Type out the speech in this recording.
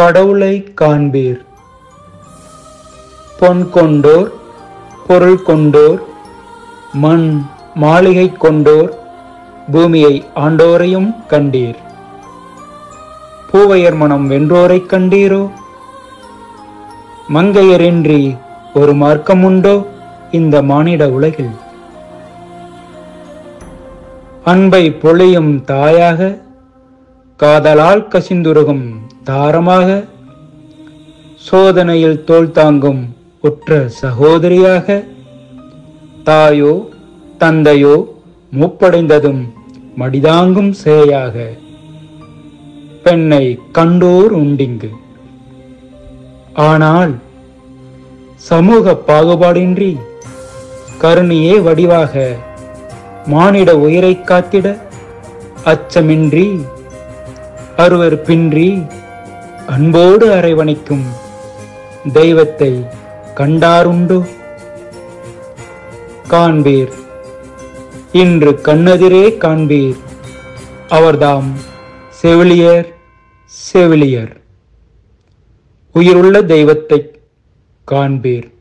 கடவுளை காண்பீர் பொன் கொண்டோர் பொருள் கொண்டோர் மண் மாளிகை கொண்டோர் பூமியை ஆண்டோரையும் கண்டீர் பூவையர் மனம் வென்றோரைக் கண்டீரோ மங்கையரின்றி ஒரு மார்க்கம் உண்டோ இந்த மானிட உலகில் அன்பை பொழியும் தாயாக காதலால் கசிந்துருகும் தாரமாக சோதனையில் தோள் தாங்கும் உற்ற சகோதரியாக தாயோ தந்தையோ மூப்படைந்ததும் மடிதாங்கும் சேயாக பெண்ணை கண்டோர் உண்டிங்கு ஆனால் சமூக பாகுபாடின்றி கருணையே வடிவாக மானிட உயிரை காத்திட அச்சமின்றி அருவருப்பின்றி அன்போடு அரவணைக்கும் தெய்வத்தை கண்டாருண்டோ காண்பீர் இன்று கண்ணெதிரே காண்பீர் அவர்தாம் செவிலியர் செவிலியர் உயிருள்ள தெய்வத்தை காண்பீர்